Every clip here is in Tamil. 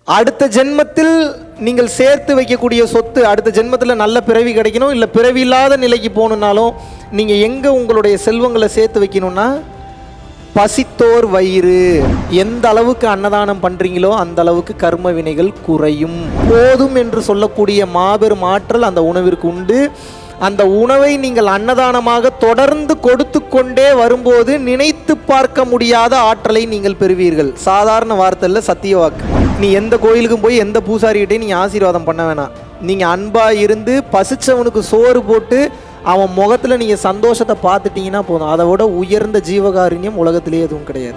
அடுத்த ஜென்மத்தில் நீங்கள் சேர்த்து வைக்கக்கூடிய சொத்து அடுத்த ஜென்மத்தில் நல்ல பிறவி கிடைக்கணும் இல்லை பிறவி இல்லாத நிலைக்கு போகணுன்னாலும் நீங்கள் எங்கே உங்களுடைய செல்வங்களை சேர்த்து வைக்கணும்னா பசித்தோர் வயிறு எந்த அளவுக்கு அன்னதானம் பண்றீங்களோ அந்த அளவுக்கு கர்ம வினைகள் குறையும் போதும் என்று சொல்லக்கூடிய மாபெரும் ஆற்றல் அந்த உணவிற்கு உண்டு அந்த உணவை நீங்கள் அன்னதானமாக தொடர்ந்து கொடுத்து கொண்டே வரும்போது நினைத்து பார்க்க முடியாத ஆற்றலை நீங்கள் பெறுவீர்கள் சாதாரண வார்த்தையில் சத்திய வாக்கு நீ எந்த கோயிலுக்கும் போய் எந்த பூசாரிகிட்டையும் நீ ஆசீர்வாதம் பண்ண வேணாம் நீங்கள் அன்பாக இருந்து பசிச்சவனுக்கு சோறு போட்டு அவன் முகத்தில் நீங்கள் சந்தோஷத்தை பார்த்துட்டீங்கன்னா போதும் அதை விட உயர்ந்த ஜீவகாருண்யம் உலகத்திலே எதுவும் கிடையாது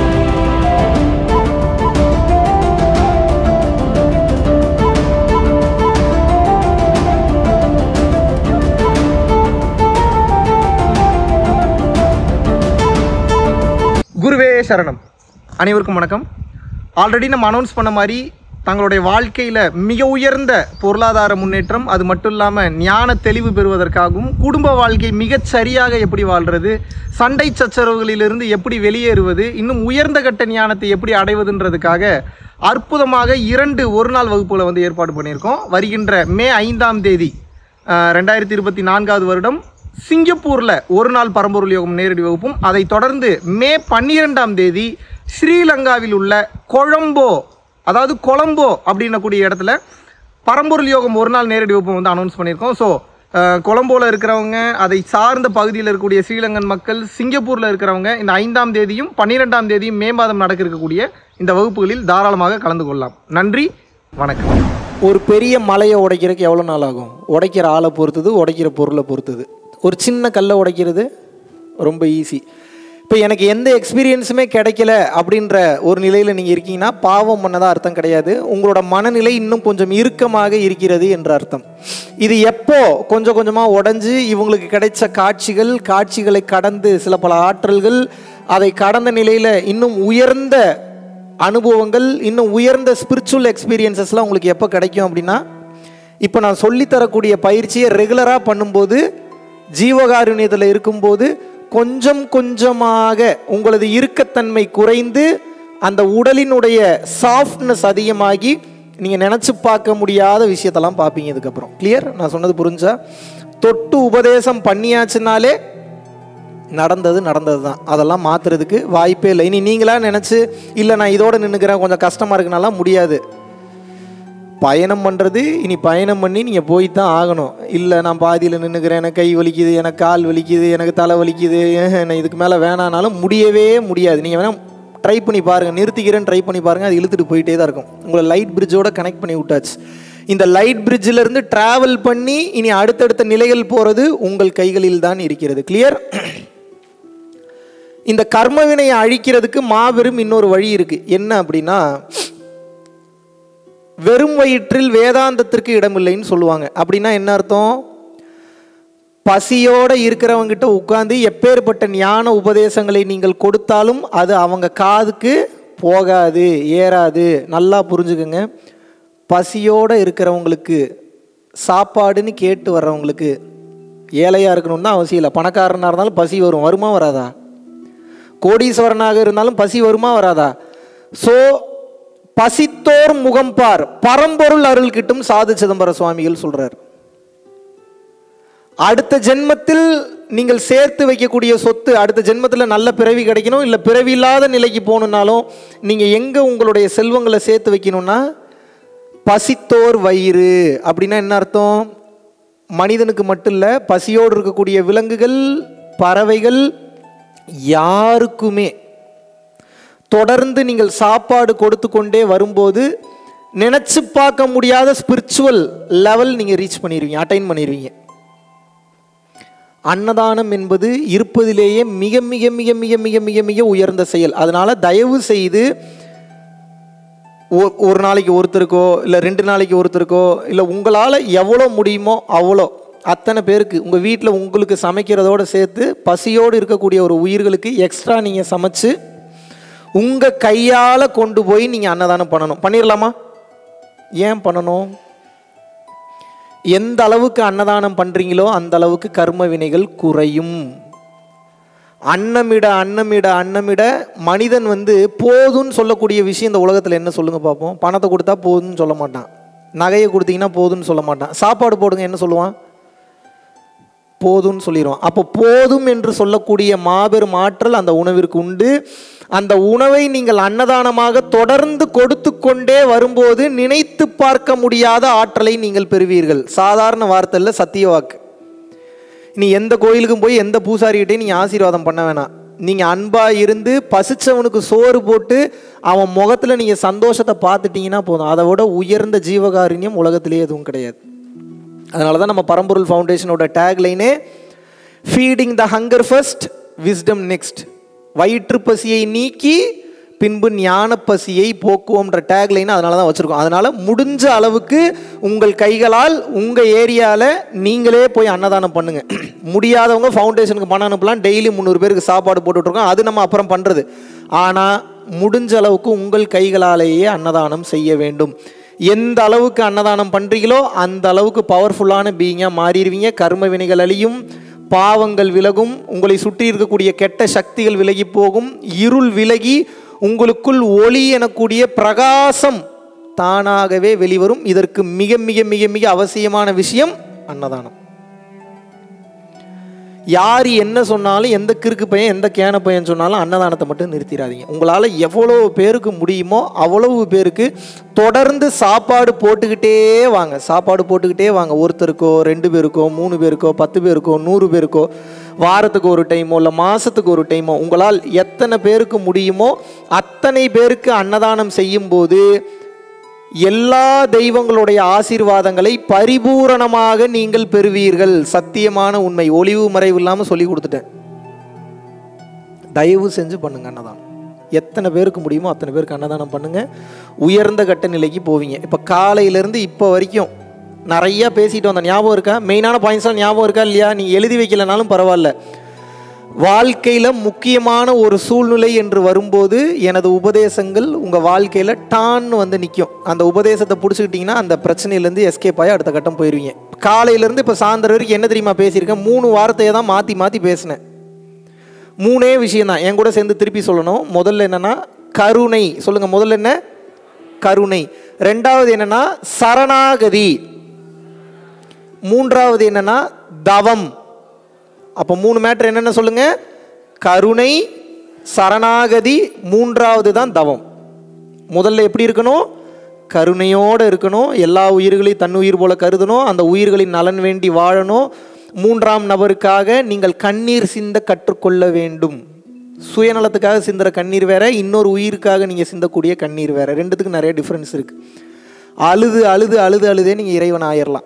குருவே சரணம் அனைவருக்கும் வணக்கம் ஆல்ரெடி நம்ம அனௌன்ஸ் பண்ண மாதிரி தங்களுடைய வாழ்க்கையில் மிக உயர்ந்த பொருளாதார முன்னேற்றம் அது மட்டும் இல்லாமல் ஞான தெளிவு பெறுவதற்காகவும் குடும்ப வாழ்க்கை மிகச் சரியாக எப்படி வாழ்கிறது சண்டை சச்சரவுகளிலிருந்து எப்படி வெளியேறுவது இன்னும் உயர்ந்த கட்ட ஞானத்தை எப்படி அடைவதுன்றதுக்காக அற்புதமாக இரண்டு ஒரு நாள் வகுப்புகளை வந்து ஏற்பாடு பண்ணியிருக்கோம் வருகின்ற மே ஐந்தாம் தேதி அஹ், ரெண்டாயிரத்தி இருபத்தி நான்காவது வருடம் சிங்கப்பூரில் ஒரு நாள் பரம்பொருள் யோகம் நேரடி வகுப்பும் அதைத் தொடர்ந்து மே பன்னிரெண்டாம் தேதி ஸ்ரீலங்காவில் உள்ள கொழம்போ அதாவது கொலம்போ அப்படின்னக்கூடிய இடத்துல பரம்பொருள் யோகம் ஒரு நாள் நேரடி வகுப்பு வந்து அனௌன்ஸ் பண்ணியிருக்கோம் ஸோ கொலம்போவில் இருக்கிறவங்க அதை சார்ந்த பகுதியில் இருக்கக்கூடிய ஸ்ரீலங்கன் மக்கள் சிங்கப்பூரில் இருக்கிறவங்க இந்த ஐந்தாம் தேதியும் பன்னிரெண்டாம் தேதியும் மே மாதம் நடக்க இருக்கக்கூடிய இந்த வகுப்புகளில் தாராளமாக கலந்து கொள்ளலாம் நன்றி வணக்கம் ஒரு பெரிய மலையை உடைக்கிறதுக்கு எவ்வளோ நாள் ஆகும் உடைக்கிற ஆளை பொறுத்தது உடைக்கிற பொருளை பொறுத்தது ஒரு சின்ன கல்லை உடைக்கிறது ரொம்ப ஈஸி இப்போ எனக்கு எந்த எக்ஸ்பீரியன்ஸுமே கிடைக்கல அப்படின்ற ஒரு நிலையில் நீங்கள் இருக்கீங்கன்னா பாவம் பண்ணதா அர்த்தம் கிடையாது உங்களோட மனநிலை இன்னும் கொஞ்சம் இறுக்கமாக இருக்கிறது என்ற அர்த்தம் இது எப்போ கொஞ்சம் கொஞ்சமாக உடைஞ்சு இவங்களுக்கு கிடைச்ச காட்சிகள் காட்சிகளை கடந்து சில பல ஆற்றல்கள் அதை கடந்த நிலையில் இன்னும் உயர்ந்த அனுபவங்கள் இன்னும் உயர்ந்த ஸ்பிரிச்சுவல் எக்ஸ்பீரியன்சஸ்லாம் உங்களுக்கு எப்போ கிடைக்கும் அப்படின்னா இப்போ நான் சொல்லித்தரக்கூடிய பயிற்சியை ரெகுலராக பண்ணும்போது ஜீவகாருண்யத்தில் இருக்கும்போது கொஞ்சம் கொஞ்சமாக உங்களது இறுக்கத்தன்மை குறைந்து அந்த உடலினுடைய சாஃப்ட்னஸ் அதிகமாகி நீங்கள் நினச்சி பார்க்க முடியாத விஷயத்தெல்லாம் பார்ப்பீங்க இதுக்கப்புறம் கிளியர் நான் சொன்னது புரிஞ்சா தொட்டு உபதேசம் பண்ணியாச்சுனாலே நடந்தது நடந்தது தான் அதெல்லாம் மாற்றுறதுக்கு வாய்ப்பே இல்லை இனி நீங்களா நினச்சி இல்லை நான் இதோட நின்றுக்கிறேன் கொஞ்சம் கஷ்டமாக இருக்குனாலாம் முடியாது பயணம் பண்ணுறது இனி பயணம் பண்ணி நீங்கள் போய் தான் ஆகணும் இல்லை நான் பாதியில் நின்றுக்கிறேன் எனக்கு கை வலிக்குது எனக்கு கால் வலிக்குது எனக்கு தலை வலிக்குது ஏஹ், நான் இதுக்கு மேலே வேணானாலும் முடியவே முடியாது நீங்கள் வேணால் ட்ரை பண்ணி பாருங்கள் நிறுத்திக்கிறேன்னு ட்ரை பண்ணி பாருங்கள் அது இழுத்துட்டு போயிட்டே தான் இருக்கும் உங்களை லைட் பிரிட்ஜோட கனெக்ட் பண்ணி விட்டாச்சு இந்த லைட் பிரிட்ஜிலேருந்து ட்ராவல் பண்ணி இனி அடுத்தடுத்த நிலைகள் போகிறது உங்கள் கைகளில் தான் இருக்கிறது கிளியர் இந்த கர்மவினையை அழிக்கிறதுக்கு மாபெரும் இன்னொரு வழி இருக்கு என்ன அப்படின்னா வெறும் வயிற்றில் வேதாந்தத்திற்கு இடமில்லைன்னு சொல்லுவாங்க அப்படின்னா என்ன அர்த்தம் பசியோட இருக்கிறவங்கிட்ட உட்கார்ந்து எப்பேற்பட்ட ஞான உபதேசங்களை நீங்கள் கொடுத்தாலும் அது அவங்க காதுக்கு போகாது ஏறாது நல்லா புரிஞ்சுக்கோங்க பசியோட இருக்கிறவங்களுக்கு சாப்பாடுன்னு கேட்டு வர்றவங்களுக்கு ஏழையாக இருக்கணும்னு தான் அவசியம் இல்லை பணக்காரனாக இருந்தாலும் பசி வரும் வருமா வராதா கோடீஸ்வரனாக இருந்தாலும் பசி வருமா வராதா ஸோ பசித்தோர் முகம்பார் பரம்பொருள் அருள் கிட்டும் சாது சிதம்பர சுவாமிகள் சொல்றார் அடுத்த ஜென்மத்தில் நீங்கள் சேர்த்து வைக்கக்கூடிய சொத்து அடுத்த ஜென்மத்தில் நல்ல பிறவி கிடைக்கணும் இல்லை பிறவி இல்லாத நிலைக்கு போகணுன்னாலும் நீங்கள் எங்கே உங்களுடைய செல்வங்களை சேர்த்து வைக்கணும்னா பசித்தோர் வயிறு அப்படின்னா என்ன அர்த்தம் மனிதனுக்கு மட்டும் இல்லை பசியோடு இருக்கக்கூடிய விலங்குகள் பறவைகள் யாருக்குமே தொடர்ந்து நீங்கள் சாப்பாடு கொடுத்து கொண்டே வரும்போது நினச்சி பார்க்க முடியாத ஸ்பிரிச்சுவல் லெவல் நீங்கள் ரீச் பண்ணிடுவீங்க அட்டைன் பண்ணிடுவீங்க அன்னதானம் என்பது இருப்பதிலேயே மிக மிக மிக மிக மிக மிக மிக உயர்ந்த செயல் அதனால தயவு செய்து ஒ- ஒரு நாளைக்கு ஒருத்தருக்கோ இல்லை ரெண்டு நாளைக்கு ஒருத்தருக்கோ இல்லை உங்களால் எவ்வளோ முடியுமோ அவ்வளோ அத்தனை பேருக்கு உங்கள் வீட்டில் உங்களுக்கு சமைக்கிறதோடு சேர்த்து பசியோடு இருக்கக்கூடிய ஒரு உயிர்களுக்கு எக்ஸ்ட்ரா நீங்கள் சமைச்சு உங்கள் கையால் கொண்டு போய் நீங்கள் அன்னதானம் பண்ணணும் பண்ணிடலாமா ஏன் பண்ணணும் எந்த அளவுக்கு அன்னதானம் பண்ணுறீங்களோ அந்த அளவுக்கு கர்ம வினைகள் குறையும் அன்னமிட அன்னமிட அன்னமிட மனிதன் வந்து போதும்னு சொல்லக்கூடிய விஷயம் இந்த உலகத்தில் என்ன சொல்லுங்க பார்ப்போம் பணத்தை கொடுத்தா போதும்னு சொல்ல மாட்டான் நகையை கொடுத்தீங்கன்னா போதும்னு சொல்ல மாட்டான் சாப்பாடு போடுங்க என்ன சொல்லுவான் போதும்னு சொல்லிடுவான் அப்போ போதும் என்று சொல்லக்கூடிய மாபெரும் ஆற்றல் அந்த உணவிற்கு உண்டு அந்த உணவை நீங்கள் அன்னதானமாக தொடர்ந்து கொடுத்து கொண்டே வரும்போது நினைத்து பார்க்க முடியாத ஆற்றலை நீங்கள் பெறுவீர்கள் சாதாரண வார்த்தையில் சத்திய வாக்கு நீ எந்த கோயிலுக்கும் போய் எந்த பூசாரிகிட்டையும் நீங்கள் ஆசீர்வாதம் பண்ண வேணாம் நீங்கள் அன்பாக இருந்து பசிச்சவனுக்கு சோறு போட்டு அவன் முகத்தில் நீங்கள் சந்தோஷத்தை பார்த்துட்டீங்கன்னா போதும் அதை விட உயர்ந்த ஜீவகாருண்யம் உலகத்திலே எதுவும் கிடையாது அதனால தான் நம்ம பரம்பொருள் ஃபவுண்டேஷனோட டேக்லைனே feeding the hunger first wisdom next வயிற்று பசியை நீக்கி பின்பு ஞான பசியை போக்குவோம்ன்ற டேக்லைன் அதனால தான் வச்சுருக்கோம் அதனால் முடிஞ்ச அளவுக்கு உங்கள் கைகளால் உங்கள் ஏரியாவில் நீங்களே போய் அன்னதானம் பண்ணுங்கள் முடியாதவங்க ஃபவுண்டேஷனுக்கு பணம் அனுப்பலாம் டெய்லி முந்நூறு பேருக்கு சாப்பாடு போட்டுட்ருக்கோம் அது நம்ம அப்புறம் பண்ணுறது ஆனால் முடிஞ்ச அளவுக்கு உங்கள் கைகளாலேயே அன்னதானம் செய்ய வேண்டும் எந்த அளவுக்கு அன்னதானம் பண்ணுறீங்களோ அந்த அளவுக்கு பவர்ஃபுல்லான பீயிங்காக மாறிடுவீங்க கர்ம வினைகள் அழியும் பாவங்கள் விலகும் உங்களை சுற்றி இருக்கக்கூடிய கெட்ட சக்திகள் விலகி போகும் இருள் விலகி உங்களுக்குள் ஒளி எனக்கூடிய பிரகாசம் தானாகவே வெளிவரும் இதற்கு மிக மிக மிக மிக அவசியமான விஷயம் அன்னதானம் யார் என்ன சொன்னாலும் எந்த கிறுக்கு பையன் எந்த கேன பையன் சொன்னாலும் அன்னதானத்தை மட்டும் நிறுத்திடாதீங்க உங்களால் எவ்வளோ பேருக்கு முடியுமோ அவ்வளவு பேருக்கு தொடர்ந்து சாப்பாடு போட்டுக்கிட்டே வாங்க சாப்பாடு போட்டுக்கிட்டே வாங்க ஒருத்தருக்கோ ரெண்டு பேருக்கோ மூணு பேருக்கோ பத்து பேருக்கோ நூறு பேருக்கோ வாரத்துக்கு ஒரு டைமோ இல்லை மாதத்துக்கு ஒரு டைமோ உங்களால் எத்தனை பேருக்கு முடியுமோ அத்தனை பேருக்கு அன்னதானம் செய்யும்போது எல்லா தெய்வங்களுடைய ஆசீர்வாதங்களை பரிபூரணமாக நீங்கள் பெறுவீர்கள் சத்தியமான உண்மை ஒளிவு மறைவு இல்லாமல் சொல்லி கொடுத்துட்டேன் தயவு செஞ்சு பண்ணுங்க அன்னதானம் எத்தனை பேருக்கு முடியுமோ அத்தனை பேருக்கு அன்னதானம் பண்ணுங்க உயர்ந்த கட்ட நிலைக்கு போவீங்க இப்போ காலையிலேருந்து இப்போ வரைக்கும் நிறைய பேசிட்டு வந்த ஞாபகம் இருக்கா மெயினான பாயிண்ட்ஸ்லாம் ஞாபகம் இருக்கா இல்லையா நீ எழுதி வைக்கலனாலும் பரவாயில்ல வாழ்க்கையில் முக்கியமான ஒரு சூழ்நிலை என்று வரும்போது எனது உபதேசங்கள் உங்கள் வாழ்க்கையில் டான்னு வந்து நிற்கும் அந்த உபதேசத்தை பிடிச்சிக்கிட்டிங்கன்னா அந்த பிரச்சனையிலேருந்து எஸ்கேப் ஆகி அடுத்த கட்டம் போயிடுவீங்க காலையிலேருந்து இப்போ சாயந்தரம் வரைக்கும் என்ன தெரியுமா பேசியிருக்கேன் மூணு வார்த்தையை தான் மாற்றி மாற்றி பேசினேன் மூணே விஷயம் தான் என் கூட சேர்ந்து திருப்பி சொல்லணும் முதல்ல என்னென்னா கருணை சொல்லுங்கள் முதல்ல என்ன கருணை ரெண்டாவது என்னென்னா சரணாகதி மூன்றாவது என்னென்னா தவம் அப்போ மூணு மேட்ரு என்னென்ன சொல்லுங்க கருணை சரணாகதி மூன்றாவது தான் தவம் முதல்ல எப்படி இருக்கணும் கருணையோடு இருக்கணும் எல்லா உயிர்களையும் தன் உயிர் போல கருதணும் அந்த உயிர்களின் நலன் வேண்டி வாழணும் மூன்றாம் நபருக்காக நீங்கள் கண்ணீர் சிந்த கற்றுக்கொள்ள வேண்டும் சுயநலத்துக்காக சிந்துற கண்ணீர் வேற இன்னொரு உயிருக்காக நீங்கள் சிந்தக்கூடிய கண்ணீர் வேற ரெண்டுத்துக்கு நிறைய டிஃப்ரென்ஸ் இருக்கு அழுது அழுது அழுது அழுதே நீங்கள் இறைவன் ஆயிரலாம்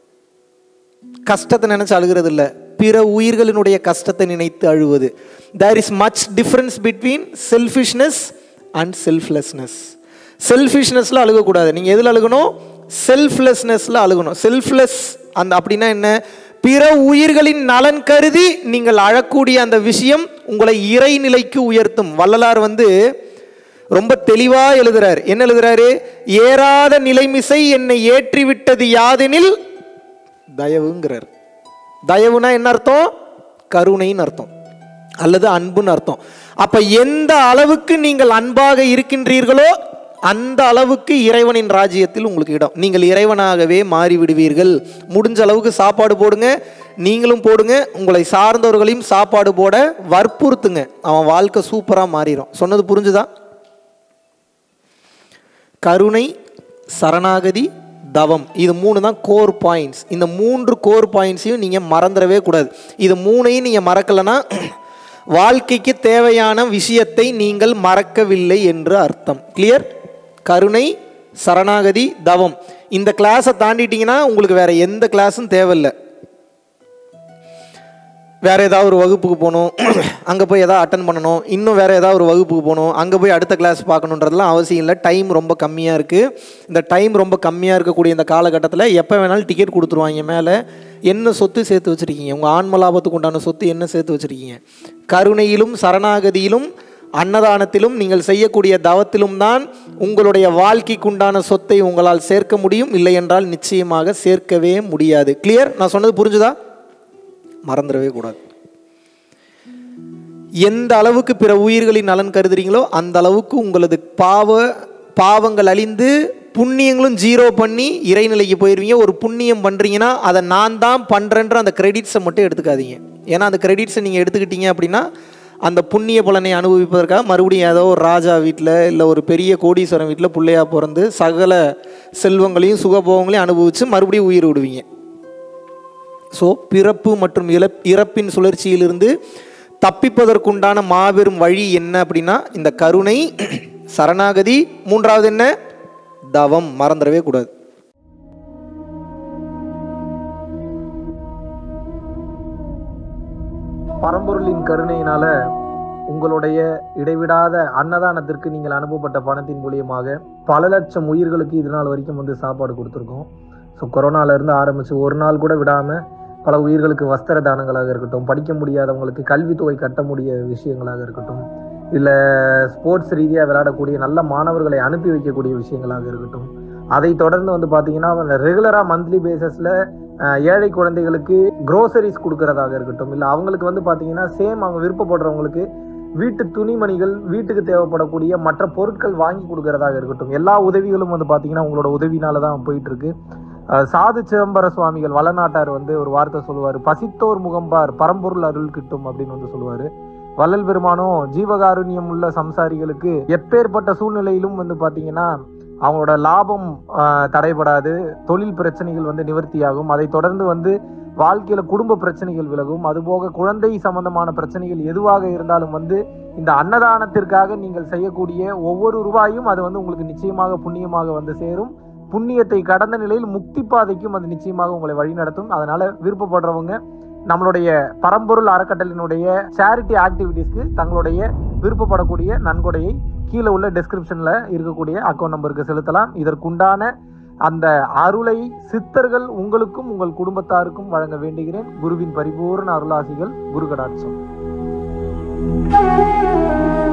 கஷ்டத்தை நினைச்சு அழுகிறது இல்லை பிற உயிர்களினுடைய கஷ்டத்தை நினைத்து அழுவது there is much difference between selfishness and selflessness செல்ஃபிஷ்னஸில் அழுகக்கூடாது நீங்கள் எதில் அழுகணும் செல்ஃப்லெஸ்னஸில் அழுகணும் செல்ஃப்லெஸ் அந்த அப்படின்னா என்ன பிற உயிர்களின் நலன் கருதி நீங்கள் அழக்கூடிய அந்த விஷயம் உங்களை இறைநிலைக்கு உயர்த்தும் வள்ளலார் வந்து ரொம்ப தெளிவா எழுதுறாரு என்ன எழுதுறாரு ஏறாத நிலைமிசை என்னை ஏற்றிவிட்டது யாதெனில் தயவுங்கிறார் தயவுனா என்ன அர்த்தம் கருணைன்னு அர்த்தம் அல்லது அன்புன்னு அர்த்தம் அப்ப எந்த அளவுக்கு நீங்கள் அன்பாக இருக்கின்றீர்களோ அந்த அளவுக்கு இறைவனின் ராஜ்யத்தில் உங்களுக்கு இடம் நீங்கள் இறைவனாகவே மாறி விடுவீர்கள் முடிஞ்ச அளவுக்கு சாப்பாடு போடுங்க நீங்களும் போடுங்க உங்களை சார்ந்தவர்களையும் சாப்பாடு போட வற்புறுத்துங்க அவன் வாழ்க்கை சூப்பராக மாறிடும் சொன்னது புரிஞ்சுதா கருணை சரணாகதி தவம் இது மூணு தான் கோர் பாயிண்ட்ஸ் இந்த மூன்று கோர் பாயிண்ட்ஸையும் நீங்கள் மறந்துடவே கூடாது இது மூணையும் நீங்கள் மறக்கலைன்னா வாழ்க்கைக்கு தேவையான விஷயத்தை நீங்கள் மறக்கவில்லை என்று அர்த்தம் கிளியர் கருணை சரணாகதி தவம் இந்த கிளாஸை தாண்டிட்டீங்கன்னா உங்களுக்கு வேற எந்த கிளாஸும் தேவையில்லை வேற ஏதாவது ஒரு வகுப்புக்கு போகணும் அங்கே போய் ஏதாவது அட்டன் பண்ணணும் இன்னும் வேற ஏதாவது ஒரு வகுப்புக்கு போகணும் அங்கே போய் அடுத்த கிளாஸ் பார்க்கணுன்றதுலாம் அவசியம் இல்லை டைம் ரொம்ப கம்மியாக இருக்குது இந்த டைம் ரொம்ப கம்மியாக இருக்கக்கூடிய இந்த காலகட்டத்தில் எப்போ வேணாலும் டிக்கெட் கொடுத்துருவாங்க மேலே என்ன சொத்து சேர்த்து வச்சுருக்கீங்க உங்கள் ஆன்ம லாபத்துக்கு உண்டான சொத்து என்ன சேர்த்து வச்சுருக்கீங்க கருணையிலும் சரணாகதியிலும் அன்னதானத்திலும் நீங்கள் செய்யக்கூடிய தவத்திலும் தான் உங்களுடைய வாழ்க்கைக்குண்டான சொத்தை உங்களால் சேர்க்க முடியும் இல்லை என்றால் நிச்சயமாக சேர்க்கவே முடியாது கிளியர் நான் சொன்னது புரிஞ்சுதா மறந்துடவே கூடாது எந்த அளவுக்கு பிற உயிர்களின் நலன் கருதுறீங்களோ அந்த அளவுக்கு உங்களது பாவ பாவங்கள் அழிந்து புண்ணியங்களும் ஜீரோ பண்ணி இறைநிலைக்கு போயிடுவீங்க ஒரு புண்ணியம் பண்ணுறீங்கன்னா அதை நான் தான் பண்ணுறேன்ற அந்த கிரெடிட்ஸை மட்டும் எடுத்துக்காதீங்க ஏன்னா அந்த கிரெடிட்ஸை நீங்கள் எடுத்துக்கிட்டீங்க அப்படின்னா அந்த புண்ணிய பலனை அனுபவிப்பதற்காக மறுபடியும் ஏதோ ஒரு ராஜா வீட்டில் இல்லை ஒரு பெரிய கோடீஸ்வரன் வீட்டில் பிள்ளையா பிறந்து சகல செல்வங்களையும் சுகபோகங்களையும் அனுபவித்து மறுபடியும் உயிர் விடுவீங்க ஸோ பிறப்பு மற்றும் இழப் இறப்பின் சுழற்சியிலிருந்து தப்பிப்பதற்குண்டான மாபெரும் வழி என்ன அப்படின்னா இந்த கருணை சரணாகதி மூன்றாவது என்ன தவம் மறந்துடவே கூடாது பரம்பொருளின் கருணையினால உங்களுடைய இடைவிடாத அன்னதானத்திற்கு நீங்கள் அனுப்பப்பட்ட பணத்தின் மூலியமாக பல லட்சம் உயிர்களுக்கு இது நாள் வரைக்கும் வந்து சாப்பாடு கொடுத்துருக்கோம் ஸோ கொரோனால இருந்து ஆரம்பிச்சு ஒரு நாள் கூட விடாம பல உயிர்களுக்கு வஸ்திர தானங்களாக இருக்கட்டும் படிக்க முடியாதவங்களுக்கு கல்வித்தொகை கட்ட முடிய விஷயங்களாக இருக்கட்டும் இல்லை ஸ்போர்ட்ஸ் ரீதியாக விளையாடக்கூடிய நல்ல மாணவர்களை அனுப்பி வைக்கக்கூடிய விஷயங்களாக இருக்கட்டும் அதை தொடர்ந்து வந்து பார்த்தீங்கன்னா ரெகுலராக மந்த்லி பேசிஸில் ஏழை குழந்தைகளுக்கு க்ரோசரிஸ் கொடுக்கறதாக இருக்கட்டும் இல்லை அவங்களுக்கு வந்து பார்த்தீங்கன்னா சேம் அவங்க விருப்பப்படுறவங்களுக்கு வீட்டு துணிமணிகள் வீட்டுக்கு தேவைப்படக்கூடிய மற்ற பொருட்கள் வாங்கி கொடுக்கறதாக இருக்கட்டும் எல்லா உதவிகளும் வந்து பார்த்தீங்கன்னா உங்களோட உதவினால தான் போயிட்டு இருக்கு அஹ் சாது சிதம்பர சுவாமிகள் வளநாட்டார் வந்து ஒரு வார்த்தை சொல்லுவார் பசித்தோர் முகம்பார் பரம்பொருள் அருள் கிட்டும் அப்படின்னு வந்து சொல்லுவார் வள்ளல் பெருமானும் ஜீவகாருண்யம் உள்ள சம்சாரிகளுக்கு எப்பேற்பட்ட சூழ்நிலையிலும் வந்து பார்த்தீங்கன்னா அவங்களோட லாபம் ஆஹ், தடைபடாது தொழில் பிரச்சனைகள் வந்து நிவர்த்தியாகும் அதை தொடர்ந்து வந்து வாழ்க்கையில குடும்ப பிரச்சனைகள் விலகும் அதுபோக குழந்தை சம்பந்தமான பிரச்சனைகள் எதுவாக இருந்தாலும் வந்து இந்த அன்னதானத்திற்காக நீங்கள் செய்யக்கூடிய ஒவ்வொரு ரூபாயும் அது வந்து உங்களுக்கு நிச்சயமாக புண்ணியமாக வந்து சேரும் புண்ணியத்தை கடந்த நிலையில் முக்தி பாதைக்கும் அது நிச்சயமாக உங்களை வழிநடத்தும் அதனால விருப்பப்படுறவங்க நம்மளுடைய பரம்பொருள் அறக்கட்டளினுடைய சேரிட்டி ஆக்டிவிட்டீஸ்க்கு தங்களுடைய விருப்பப்படக்கூடிய நன்கொடையை கீழே உள்ள டெஸ்கிரிப்ஷன்ல இருக்கக்கூடிய அக்கௌண்ட் நம்பருக்கு செலுத்தலாம் இதற்குண்டான அந்த அருளை சித்தர்கள் உங்களுக்கும் உங்கள் குடும்பத்தாருக்கும் வழங்க வேண்டுகிறேன் குருவின் பரிபூர்ண அருளாசிகள் குரு கடாட்சம்